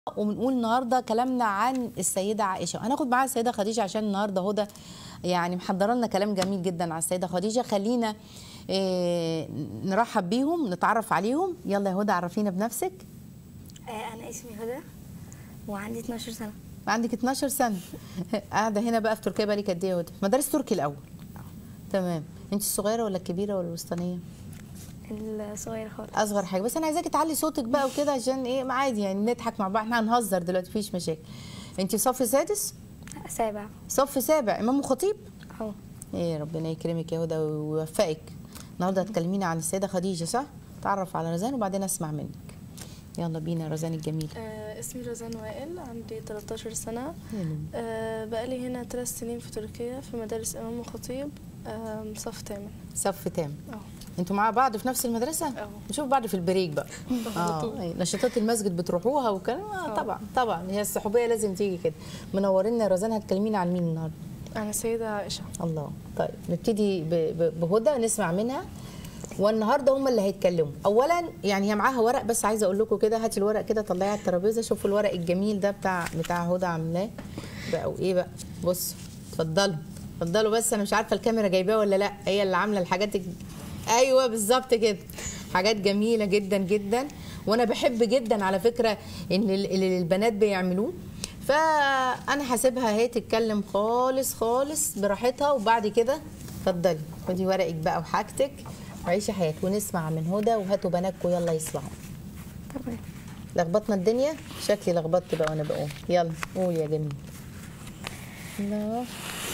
وبنقول النهارده كلامنا عن السيده عائشه هناخد معاها السيده خديجه عشان النهارده هدى يعني محضره لنا كلام جميل جدا على السيده خديجه خلينا إيه نرحب بيهم نتعرف عليهم يلا يا هدى عرفينا بنفسك آه، أنا اسمي هدى وعندي 12 سنة عندك 12 سنه قاعده هنا بقى في تركيا بقى لك قد ايه يا هدى مدارس تركي الاول تمام انت الصغيره ولا الكبيره ولا الوسطانيه الصغير خالص اصغر حاجه بس انا عايزاكي تعلي صوتك بقى وكده عشان ايه ما عادي يعني نضحك مع بعض احنا هنهزر دلوقتي مفيش مشاكل انت صف سادس سابع صف سابع امام وخطيب أهو ايه ربنا يكرمك يا هدى ويوفقك النهارده هتكلمينا عن السيده خديجه صح تعرف على رزان وبعدين اسمع منك يلا بينا يا رزان الجميل آه، اسمي رزان وائل عندي 13 سنة يلا. آه، بقالي هنا ثلاث سنين في تركيا في مدارس إمام وخطيب آم، صف تامن صف تام اه انتوا مع بعض في نفس المدرسه اه. نشوف بعض في البريك بقى على طول. أي، نشاطات المسجد بتروحوها وكلام آه اه. طبعا طبعا هي الصحوبيه لازم تيجي كده منورينا يا رزان هتكلمينا عن مين النهارده أنا سيدة عائشة الله طيب نبتدي ب- ب- بهدى نسمع منها والنهارده هم اللي هيتكلموا اولا يعني هي معاها ورق بس عايزه اقول لكم كده هاتي الورق كده طلعيه على الترابيزه شوفوا الورق الجميل ده بتاع بتاع هدى عاملاه بقى وايه بقى بصوا اتفضلوا اتفضلوا بس انا مش عارفه الكاميرا جايباه ولا لا هي اللي عامله الحاجات الج- ايوه بالظبط كده حاجات جميله جدا جدا وانا بحب جدا على فكره ان ال- اللي البنات بيعملوه فانا هسيبها هي تتكلم خالص خالص براحتها وبعد كده اتفضلي خدي ورقك بقى وحاجتك وعيشي حياتك ونسمع من هدى وهاتوا بناتكم يلا يسمعوا تمام لخبطنا الدنيا شكلي لخبطت بقى وانا بقوم يلا قول يا جميل الله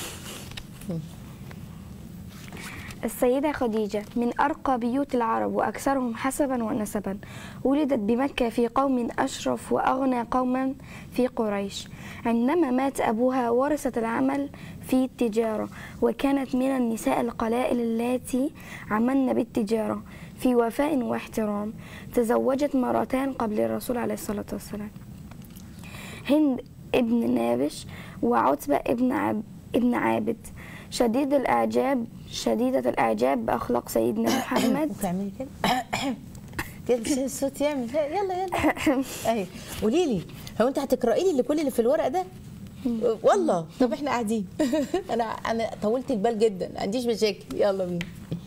السيدة خديجة من أرقى بيوت العرب وأكثرهم حسبا ونسبا ولدت بمكة في قوم أشرف وأغنى قوما في قريش عندما مات أبوها ورثت العمل في التجارة وكانت من النساء القلائل اللاتي عملن بالتجارة في وفاء واحترام تزوجت مرتان قبل الرسول عليه الصلاة والسلام هند ابن نابش وعتبة ابن عب ابن عابد شديد الإعجاب شديدة الإعجاب بأخلاق سيدنا محمد تعملي كده كده عشان الصوت يعمل يلا يلا ايوه قولي لي هو انت هتقراي لي اللي كل اللي في الورق ده والله طب احنا قاعدين انا انا طولت البال جدا ما عنديش مشاكل يلا بينا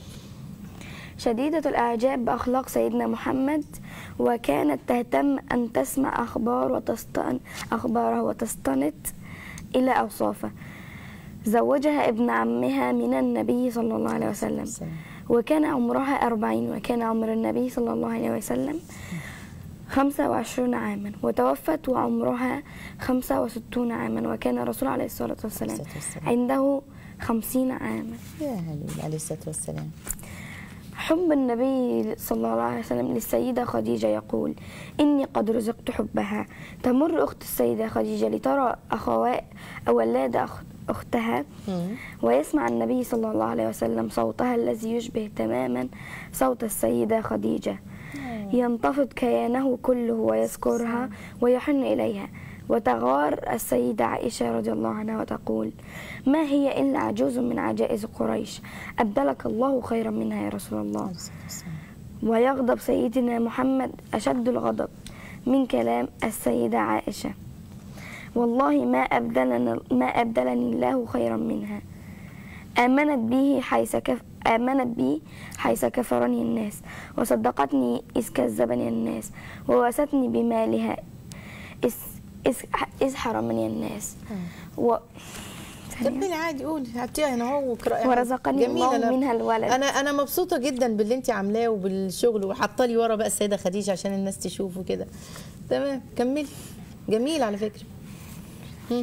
شديدة الإعجاب بأخلاق سيدنا محمد وكانت تهتم أن تسمع أخبار وتستن أخباره وتستند إلى أوصافه زوجها ابن عمها من النبي صلى الله عليه وسلم وكان عمرها أربعين وكان عمر النبي صلى الله عليه وسلم خمسة وعشرون عاما وتوفت وعمرها خمسة وستون عاما وكان الرسول عليه الصلاة والسلام الصلاة والسلام. عنده خمسين عاما يا هلول عليه الصلاه والسلام حب النبي صلى الله عليه وسلم للسيدة خديجة يقول إني قد رزقت حبها تمر أخت السيدة خديجة لترى أخوات أولاد أخ أختها مم. ويسمع النبي صلى الله عليه وسلم صوتها الذي يشبه تماما صوت السيدة خديجة ينتفض كيانه كله ويذكرها ويحن إليها وتغار السيدة عائشة رضي الله عنها وتقول ما هي إلا عجوز من عجائز قريش أبدلك الله خيرا منها يا رسول الله عليه الصلاة والسلام. ويغضب سيدنا محمد أشد الغضب من كلام السيدة عائشة والله ما أبدلنا ما أبدلني الله خيرا منها آمنت به حيث كف آمنت بي حيث كفرني الناس وصدقتني إذ كذبني الناس ووستني بمالها إذ إذ إذ حرمني الناس و... كملي عادي قولي هاتيها هنا اهو واقراي ورزقني جميلة. الله أنا- منها الولد. انا انا مبسوطه جدا باللي انت عاملاه وبالشغل وحاطه لي ورا بقى السيده خديجه عشان الناس تشوفه كده تمام كملي جميل على فكره مم.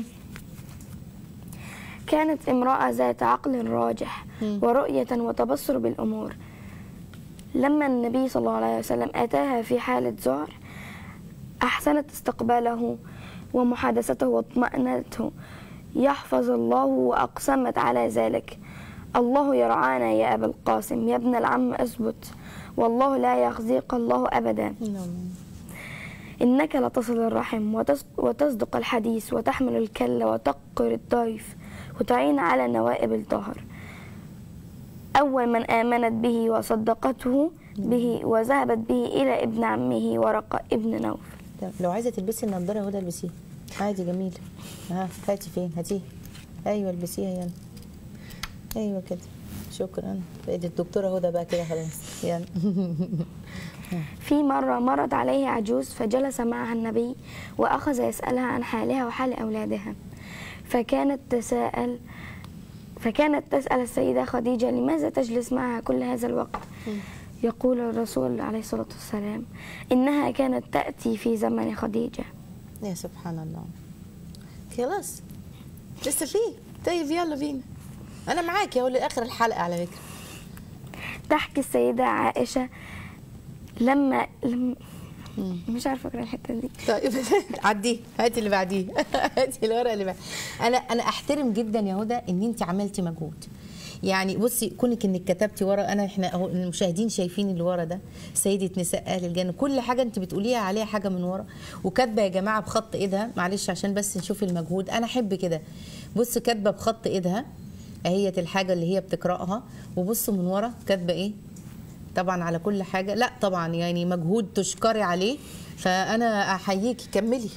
كانت امرأة ذات عقل راجح ورؤية وتبصر بالأمور لما النبي صلى الله عليه وسلم أتاها في حالة ذعر أحسنت استقباله ومحادثته واطمأنته يحفظ الله وأقسمت على ذلك الله يرعانا يا أبا القاسم يا ابن العم أثبت والله لا يخزيك الله أبدا نعم. إنك لتصل الرحم وتص- وتصدق الحديث وتحمل الكل وتقر الضيف وتعين على نوائب الظهر أول من آمنت به وصدقته به وذهبت به إلى ابن عمه ورقة ابن نوف تمام. لو عايزه تلبسي النضاره هدى البسيها عادي جميل ها هاتي فين هاتيها ايوه البسيها يلا ايوه كده شكرا بقيت الدكتوره هدى بقى كده خلاص يلا في مرة مرت عليه عجوز فجلس معها النبي وأخذ يسألها عن حالها وحال أولادها فكانت تساءل فكانت تسأل السيدة خديجة لماذا تجلس معها كل هذا الوقت يقول الرسول عليه الصلاة والسلام إنها كانت تأتي في زمن خديجة يا سبحان الله خلاص لسه في طيب يلا بينا انا معاك يا لاخر الحلقه على فكره تحكي السيدة عائشة لما, لما مش عارفة أقرأ الحتة دي طيب عديه هاتي اللي بعديه هاتي الورقه اللي بعديه انا انا احترم جدا يا هدى ان انت عملتي مجهود يعني بصي كونك انك كتبتي ورا انا احنا اهو المشاهدين شايفين اللي ورا ده سيده نساء اهل الجنه كل حاجه انت بتقوليها عليها حاجه من ورا وكاتبه يا جماعه بخط ايدها معلش عشان بس نشوف المجهود انا احب كده بص كاتبه بخط ايدها اهيت الحاجه اللي هي بتقراها وبصوا من ورا كاتبه ايه طبعا على كل حاجه لا طبعا يعني مجهود تشكري عليه فانا احييكي كملي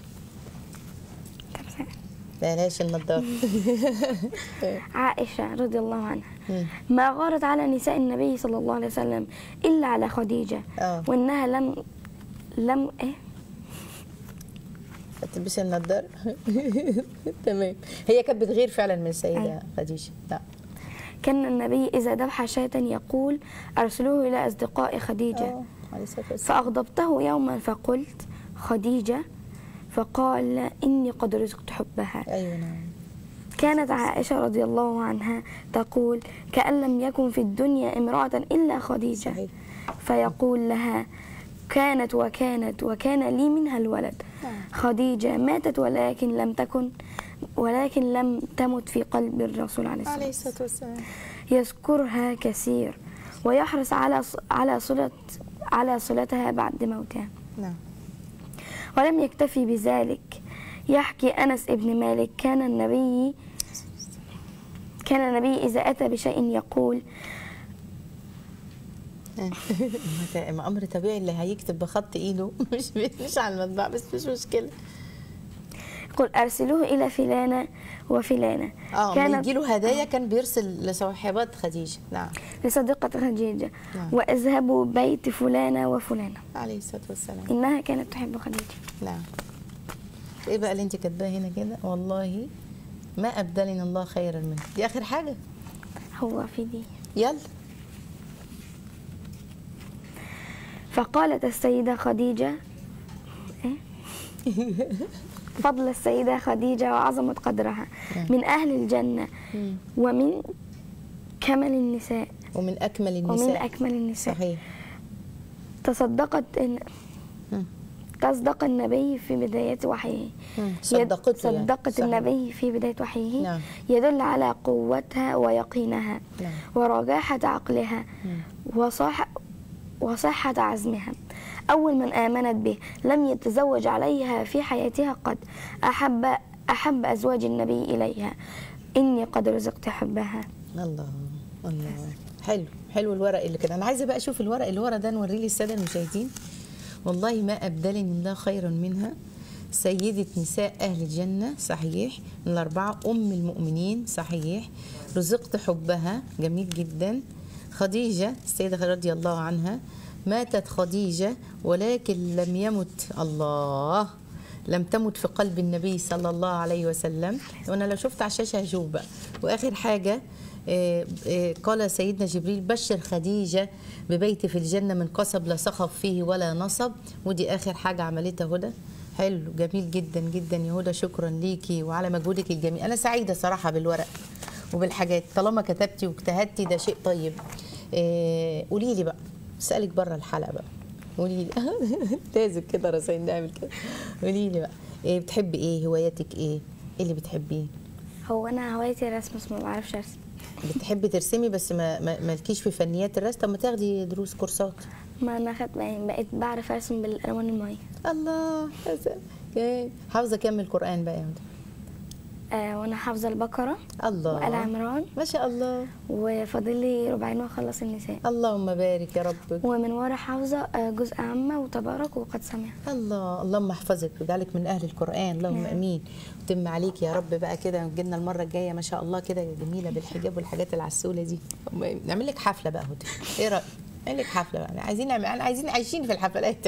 بلاش النضاره عائشة رضي الله عنها مم. ما غارت على نساء النبي صلى الله عليه وسلم إلا على خديجة آه. وإنها لم لم إيه تلبسي النضاره تمام هي كانت بتغير فعلا من السيده أيوة. خديجه لا كان النبي إذا ذبح شاة يقول أرسلوه إلى أصدقاء خديجة آه، عليه الصلاه والسلام فأغضبته يوما فقلت خديجة فقال إني قد رزقت حبها ايوه نعم كانت عائشة رضي الله عنها تقول كأن لم يكن في الدنيا امرأة إلا خديجة صحيح. فيقول لها كانت وكانت وكان لي منها الولد خديجة ماتت ولكن لم تكن ولكن لم تمت في قلب الرسول عليه الصلاة عليه والسلام الصلاه والسلام يذكرها كثير ويحرص على على صلة على صلتها بعد موتها نعم ولم يكتفي بذلك يحكي أنس ابن مالك كان النبي كان النبي إذا أتى بشيء يقول ما- ما امر طبيعي اللي هيكتب بخط ايده مش مش على المطبع بس مش مشكله يقول أرسلوه إلى فلانة وفلانة اه كانت- لما يجي له هدايا كان بيرسل لصاحبات خديجه نعم لصديقة خديجة نعم. واذهبوا بيت فلانة وفلانة عليه الصلاه والسلام إنها كانت تحب خديجة نعم ايه بقى اللي انت كاتباه هنا كده والله ما ابدلني الله خيرا منه دي اخر حاجه هو في دي يلا فقالت السيدة خديجة إيه؟ فضل السيدة خديجة وعظمة قدرها من أهل الجنة ومن كمل النساء ومن اكمل ومن النساء أكمل النساء صحيح تصدقت إن مم. تصدق النبي في بداية وحيه مم. يد- صدقته يعني. صدقت صحيح. النبي في بداية وحيه نعم. يدل على قوتها ويقينها نعم. ورجاحة عقلها وصح وصحة عزمها أول من آمنت به لم يتزوج عليها في حياتها قد أحب أحب أزواج النبي إليها إني قد رزقت حبها الله الله حلو حلو الورق اللي كده انا عايزه بقى اشوف الورق اللي ورا ده نوريه للساده المشاهدين والله ما ابدلني الله خيرا منها سيدة نساء أهل الجنة صحيح من الأربعة أم المؤمنين صحيح رزقت حبها جميل جدا خديجة السيدة رضي الله عنها ماتت خديجة ولكن لم يمت الله لم تمت في قلب النبي صلى الله عليه وسلم وانا لو شفت على الشاشه هشوف بقى واخر حاجه آه، آه، قال سيدنا جبريل بشر خديجه ببيت في الجنه من قصب لا صخب فيه ولا نصب ودي اخر حاجه عملتها هدى حلو جميل جدا جدا يا هدى شكرا ليكي وعلى مجهودك الجميل انا سعيده صراحه بالورق وبالحاجات طالما كتبتي واجتهدتي ده شيء طيب آه، قولي لي بقى اسالك بره الحلقه بقى قولي لي لازم كده رسائل نعمل كده قولي لي بقى إيه بتحبي ايه هواياتك ايه ايه اللي بتحبيه هو أنا هوايتي الرسم بس ما بعرفش أرسم بتحبي ترسمي بس ما ما مالكيش في فنيات الرسم طب ما تاخدي دروس كورسات ما أنا خدت يعني بقيت بعرف أرسم بالألوان المية الله يا سلام. إيه. حافظه كم القران بقى يا هدى آه، وانا حافظه البقره وآل الله عمران ما شاء الله وفاضل لي ربعين واخلص النساء اللهم بارك يا رب ومن ورا حافظه آه، جزء عامه وتبارك وقد سمع الله اللهم احفظك وجعلك من اهل القران اللهم امين وتم عليك يا رب بقى كده جينا المره الجايه ما شاء الله كده جميله بالحجاب والحاجات العسوله دي نعمل لك حفله بقى هدى ايه رايك نعمل لك حفله بقى عايزين نعمل عايزين عايشين في الحفلات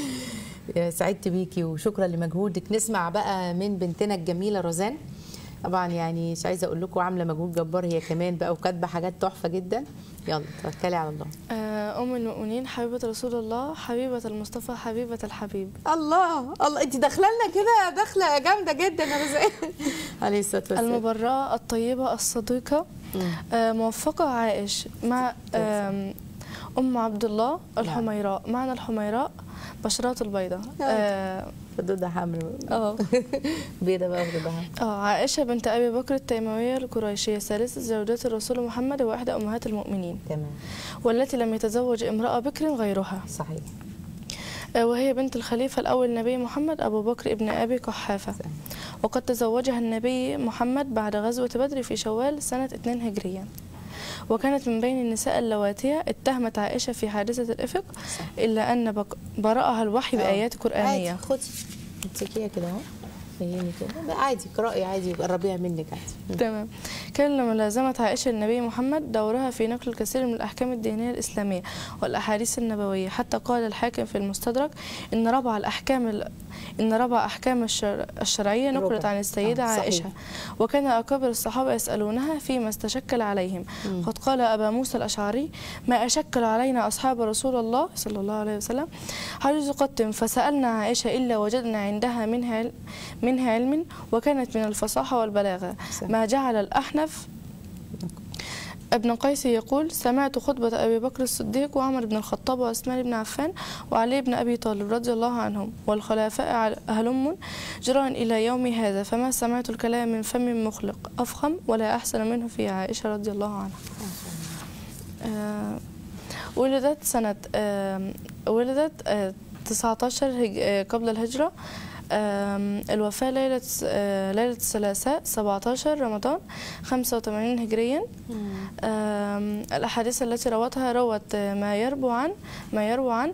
يا سعدت بيكي وشكرا لمجهودك نسمع بقى من بنتنا الجميله روزان طبعا يعني مش عايزه اقول لكم عامله مجهود جبار هي كمان بقى وكاتبه حاجات تحفه جدا يلا توكلي على الله آه، أم المؤمنين حبيبة رسول الله حبيبة المصطفى حبيبة الحبيب الله الله انت داخله لنا كده داخله جامده جدا يا روزان عليه الصلاه والسلام المبرأة الطيبة الصديقة آه، موفقة عائش مع آم، أم عبد الله الحميراء معنى الحميراء بشرات البيضاء اه خدودها حمراء اه بيضه بقى وخدودها آه، عائشة بنت أبي بكر التيموية القريشية ثالثة زوجات الرسول محمد وإحدى أمهات المؤمنين تمام والتي لم يتزوج امرأة بكر غيرها صحيح آه، وهي بنت الخليفة الأول النبي محمد أبو بكر ابن أبي قحافة صحيح. وقد تزوجها النبي محمد بعد غزوة بدر في شوال سنة 2 هجريا وكانت من بين النساء اللواتية اتهمت عائشة في حادثة الإفك إلا أن بق- برأها الوحي بآيات قرآنية عادي خدي امسكيها كده اهو فهمي كده بقى عادي قرأي عادي قربيها منك عادي تمام كان ملازمة عائشة النبي محمد دورها في نقل الكثير من الأحكام الدينية الإسلامية والأحاديث النبوية حتى قال الحاكم في المستدرك إن ربع الأحكام ال... إن ربع أحكام الشر... الشرعية نقلت ربع. عن السيدة آه، صحيح. عائشة وكان أكابر الصحابة يسألونها فيما استشكل عليهم قد قال أبا موسى الأشعري ما أشكل علينا أصحاب رسول الله صلى الله عليه وسلم حديث قط فسألنا عائشة إلا وجدنا عندها منها عل- منها علم وكانت من الفصاحة والبلاغة صح. ما جعل الأحنف ابن قيس يقول سمعت خطبة أبي بكر الصديق وعمر بن الخطاب وعثمان بن عفان وعلي بن أبي طالب رضي الله عنهم والخلفاء عل- هلم جرا إلى يوم هذا فما سمعت الكلام من فم مخلق أفخم ولا أحسن منه في عائشة رضي الله عنها آه، ولدت سنة آم، ولدت آه، 19 هج... آه، قبل الهجرة آم، الوفاة ليلة آه، ليلة الثلاثاء 17 رمضان 85 هجريا آم، الأحاديث التي روتها روت آه، ما يربو عن ما يروى عن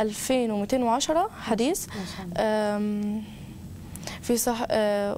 2210 حديث ما شاء الله آم، في صح آه،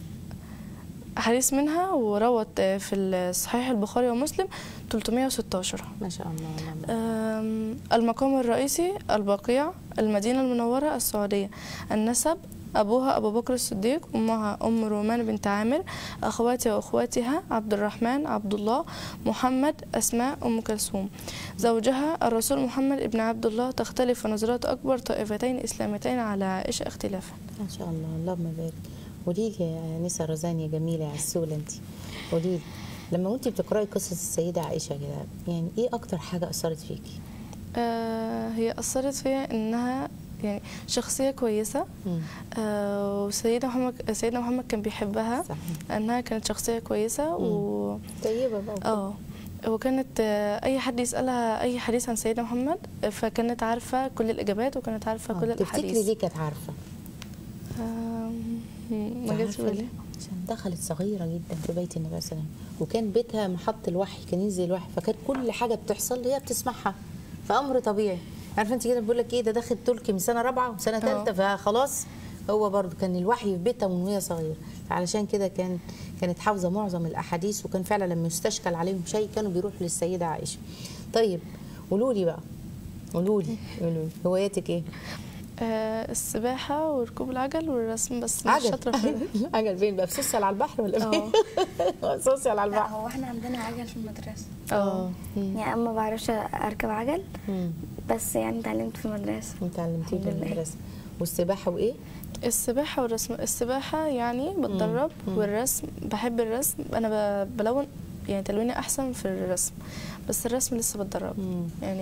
حديث منها وروت آه، في صحيح البخاري ومسلم 316 ما شاء الله اللهم آم، المقام الرئيسي البقيع المدينة المنورة السعودية النسب أبوها أبو بكر الصديق أمها أم رومان بنت عامر أخواتها وأخواتها عبد الرحمن عبد الله محمد أسماء أم كلثوم زوجها الرسول محمد ابن عبد الله تختلف نظرات أكبر طائفتين إسلامتين على عائشة اختلافا ما شاء الله اللهم بارك قولي لي يا نسا رزان يا جميله يا عسوله انت قولي لي لما وانت بتقراي قصه السيده عائشه كده يعني ايه اكتر حاجه اثرت فيكي؟ آه هي أثرت فيها إنها يعني شخصية كويسة مم. آه وسيدنا محمد سيدنا محمد كان بيحبها صحيح انها كانت شخصيه كويسه و طيبه بقى وكده. اه وكانت آه، اي حد يسالها اي حديث عن سيدنا محمد آه، فكانت عارفه كل الاجابات وكانت عارفه آه، كل تفتكري الاحاديث ليه كانت عارفه؟ آم، ما جاتش عارفة بالي ليه؟ عشان دخلت صغيرة جدا في بيت النبي صلى الله عليه وسلم وكان بيتها محط الوحي كان ينزل الوحي فكانت كل حاجة بتحصل هي بتسمعها فأمر طبيعي عارفة انت كده بقول لك ايه ده داخل تركي من سنة رابعة وسنة ثالثة فخلاص هو برضه كان الوحي في بيتها من وهي صغيرة علشان كده كان كانت حافظة معظم الأحاديث وكان فعلا لما يستشكل عليهم شيء كانوا بيروحوا للسيدة عائشة طيب قولوا لي بقى قولوا لي قولوا لي هواياتك ايه؟ آه السباحه وركوب العجل والرسم بس مش عجل شاطره فيه عجل فين بقى في سوسيال على البحر ولا اه فين؟ سوسيال على لا البحر هو احنا عندنا عجل في المدرسة اه يعني أنا ما بعرفش أركب عجل مم. بس يعني اتعلمت في المدرسة اتعلمتيه في الحمد لله. المدرسة والسباحة وإيه؟ السباحه والرسم السباحه يعني بتدرب مم. والرسم بحب الرسم انا ب- بلون يعني تلويني احسن في الرسم بس الرسم لسه بتدرب مم. يعني